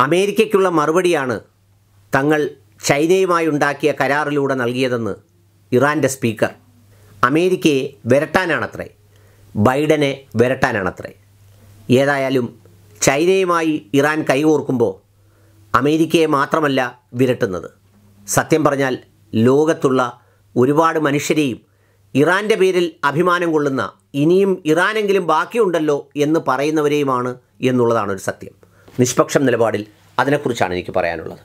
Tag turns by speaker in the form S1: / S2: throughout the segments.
S1: അമേരിക്കയ്ക്കുള്ള മറുപടിയാണ് തങ്ങൾ ചൈനയുമായി ഉണ്ടാക്കിയ കരാറിലൂടെ നൽകിയതെന്ന് ഇറാൻ്റെ സ്പീക്കർ അമേരിക്കയെ വിരട്ടാനാണത്രേ ബൈഡനെ വിരട്ടാനാണത്രേ ഏതായാലും ചൈനയുമായി ഇറാൻ കൈകോർക്കുമ്പോൾ അമേരിക്കയെ മാത്രമല്ല വിരട്ടുന്നത് സത്യം പറഞ്ഞാൽ ലോകത്തുള്ള ഒരുപാട് മനുഷ്യരെയും ഇറാൻ്റെ പേരിൽ അഭിമാനം കൊള്ളുന്ന ഇനിയും ഇറാനെങ്കിലും ബാക്കിയുണ്ടല്ലോ എന്ന് പറയുന്നവരെയുമാണ് എന്നുള്ളതാണ് ഒരു സത്യം നിഷ്പക്ഷം നിലപാടിൽ അതിനെക്കുറിച്ചാണ് എനിക്ക് പറയാനുള്ളത്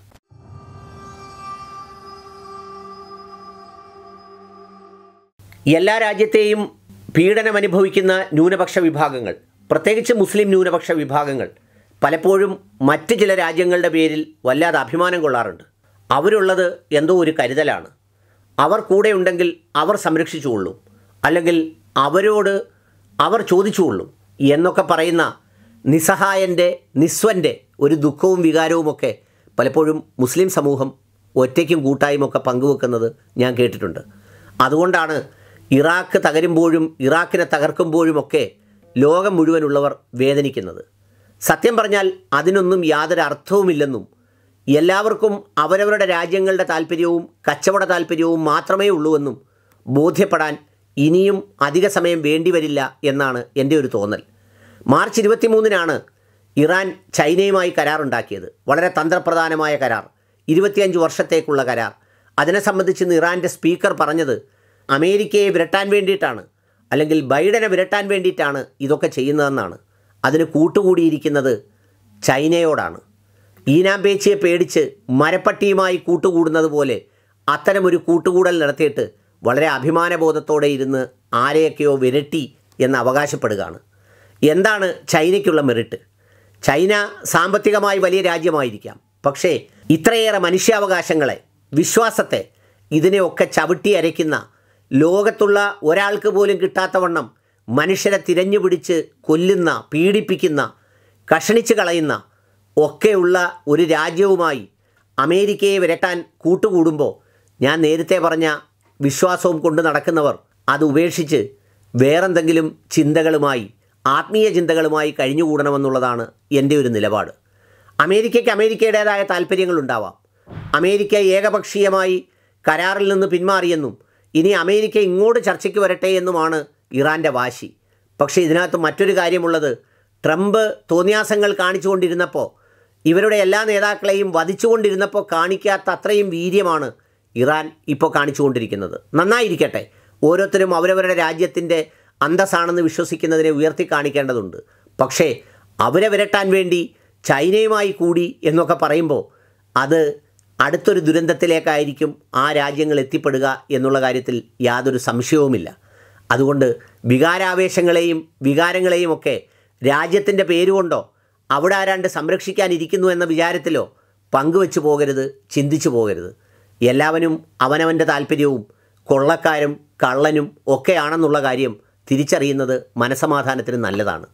S1: എല്ലാ രാജ്യത്തെയും പീഡനം അനുഭവിക്കുന്ന ന്യൂനപക്ഷ വിഭാഗങ്ങൾ പ്രത്യേകിച്ച് മുസ്ലിം ന്യൂനപക്ഷ വിഭാഗങ്ങൾ പലപ്പോഴും മറ്റ് ചില രാജ്യങ്ങളുടെ പേരിൽ വല്ലാതെ അഭിമാനം കൊള്ളാറുണ്ട് അവരുള്ളത് എന്തോ ഒരു കരുതലാണ് അവർ കൂടെ ഉണ്ടെങ്കിൽ അവർ സംരക്ഷിച്ചുകൊള്ളും അല്ലെങ്കിൽ അവരോട് അവർ ചോദിച്ചുകൊള്ളും എന്നൊക്കെ പറയുന്ന നിസ്സഹായൻ്റെ നിസ്വൻ്റെ ഒരു ദുഃഖവും വികാരവുമൊക്കെ പലപ്പോഴും മുസ്ലിം സമൂഹം ഒറ്റയ്ക്കും കൂട്ടായും ഒക്കെ പങ്കുവെക്കുന്നത് ഞാൻ കേട്ടിട്ടുണ്ട് അതുകൊണ്ടാണ് ഇറാഖ് തകരുമ്പോഴും ഇറാഖിനെ തകർക്കുമ്പോഴുമൊക്കെ ലോകം മുഴുവനുള്ളവർ വേദനിക്കുന്നത് സത്യം പറഞ്ഞാൽ അതിനൊന്നും യാതൊരു അർത്ഥവുമില്ലെന്നും എല്ലാവർക്കും അവരവരുടെ രാജ്യങ്ങളുടെ താല്പര്യവും കച്ചവട താല്പര്യവും മാത്രമേ ഉള്ളൂവെന്നും ബോധ്യപ്പെടാൻ ഇനിയും അധിക സമയം വേണ്ടിവരില്ല എന്നാണ് എൻ്റെ ഒരു തോന്നൽ മാർച്ച് ഇരുപത്തിമൂന്നിനാണ് ഇറാൻ ചൈനയുമായി കരാറുണ്ടാക്കിയത് വളരെ തന്ത്രപ്രധാനമായ കരാർ ഇരുപത്തിയഞ്ച് വർഷത്തേക്കുള്ള കരാർ അതിനെ സംബന്ധിച്ച് ഇന്ന് ഇറാൻ്റെ സ്പീക്കർ പറഞ്ഞത് അമേരിക്കയെ വിരട്ടാൻ വേണ്ടിയിട്ടാണ് അല്ലെങ്കിൽ ബൈഡനെ വിരട്ടാൻ വേണ്ടിയിട്ടാണ് ഇതൊക്കെ ചെയ്യുന്നതെന്നാണ് അതിന് കൂട്ടുകൂടിയിരിക്കുന്നത് ചൈനയോടാണ് ഈനാമ്പേച്ചിയെ പേടിച്ച് മരപ്പട്ടിയുമായി കൂട്ടുകൂടുന്നത് പോലെ അത്തരമൊരു കൂട്ടുകൂടൽ നടത്തിയിട്ട് വളരെ അഭിമാനബോധത്തോടെ ഇരുന്ന് ആരെയൊക്കെയോ വിരട്ടി എന്ന് അവകാശപ്പെടുകയാണ് എന്താണ് ചൈനയ്ക്കുള്ള മെറിറ്റ് ചൈന സാമ്പത്തികമായി വലിയ രാജ്യമായിരിക്കാം പക്ഷേ ഇത്രയേറെ മനുഷ്യാവകാശങ്ങളെ വിശ്വാസത്തെ ഇതിനെയൊക്കെ ചവിട്ടി അരയ്ക്കുന്ന ലോകത്തുള്ള ഒരാൾക്ക് പോലും കിട്ടാത്തവണ്ണം മനുഷ്യരെ തിരഞ്ഞുപിടിച്ച് കൊല്ലുന്ന പീഡിപ്പിക്കുന്ന കഷണിച്ച് കളയുന്ന ഒക്കെയുള്ള ഒരു രാജ്യവുമായി അമേരിക്കയെ വിരട്ടാൻ കൂട്ടുകൂടുമ്പോൾ ഞാൻ നേരത്തെ പറഞ്ഞ വിശ്വാസവും കൊണ്ട് നടക്കുന്നവർ അത് ഉപേക്ഷിച്ച് വേറെന്തെങ്കിലും ചിന്തകളുമായി ആത്മീയ ചിന്തകളുമായി കഴിഞ്ഞുകൂടണമെന്നുള്ളതാണ് എൻ്റെ ഒരു നിലപാട് അമേരിക്കയ്ക്ക് അമേരിക്കയുടേതായ താല്പര്യങ്ങളുണ്ടാവാം അമേരിക്ക ഏകപക്ഷീയമായി കരാറിൽ നിന്ന് പിന്മാറിയെന്നും ഇനി അമേരിക്ക ഇങ്ങോട്ട് ചർച്ചയ്ക്ക് വരട്ടെ എന്നുമാണ് ഇറാൻ്റെ വാശി പക്ഷേ ഇതിനകത്ത് മറ്റൊരു കാര്യമുള്ളത് ട്രംപ് തോന്നിയാസങ്ങൾ കാണിച്ചുകൊണ്ടിരുന്നപ്പോൾ ഇവരുടെ എല്ലാ നേതാക്കളെയും വധിച്ചുകൊണ്ടിരുന്നപ്പോൾ കാണിക്കാത്ത അത്രയും വീര്യമാണ് ഇറാൻ ഇപ്പോൾ കാണിച്ചുകൊണ്ടിരിക്കുന്നത് നന്നായിരിക്കട്ടെ ഓരോരുത്തരും അവരവരുടെ രാജ്യത്തിൻ്റെ അന്തസ്സാണെന്ന് വിശ്വസിക്കുന്നതിനെ ഉയർത്തി കാണിക്കേണ്ടതുണ്ട് പക്ഷേ അവരെ വിരട്ടാൻ വേണ്ടി ചൈനയുമായി കൂടി എന്നൊക്കെ പറയുമ്പോൾ അത് അടുത്തൊരു ദുരന്തത്തിലേക്കായിരിക്കും ആ രാജ്യങ്ങൾ എത്തിപ്പെടുക എന്നുള്ള കാര്യത്തിൽ യാതൊരു സംശയവുമില്ല അതുകൊണ്ട് വികാരാവേശങ്ങളെയും വികാരങ്ങളെയും ഒക്കെ രാജ്യത്തിൻ്റെ പേരുകൊണ്ടോ അവിടെ ആരാണ്ട് സംരക്ഷിക്കാനിരിക്കുന്നു എന്ന വിചാരത്തിലോ പങ്കുവെച്ചു പോകരുത് ചിന്തിച്ചു പോകരുത് എല്ലാവനും അവനവൻ്റെ താല്പര്യവും കൊള്ളക്കാരും കള്ളനും ഒക്കെയാണെന്നുള്ള കാര്യം തിരിച്ചറിയുന്നത് മനസമാധാനത്തിന് നല്ലതാണ്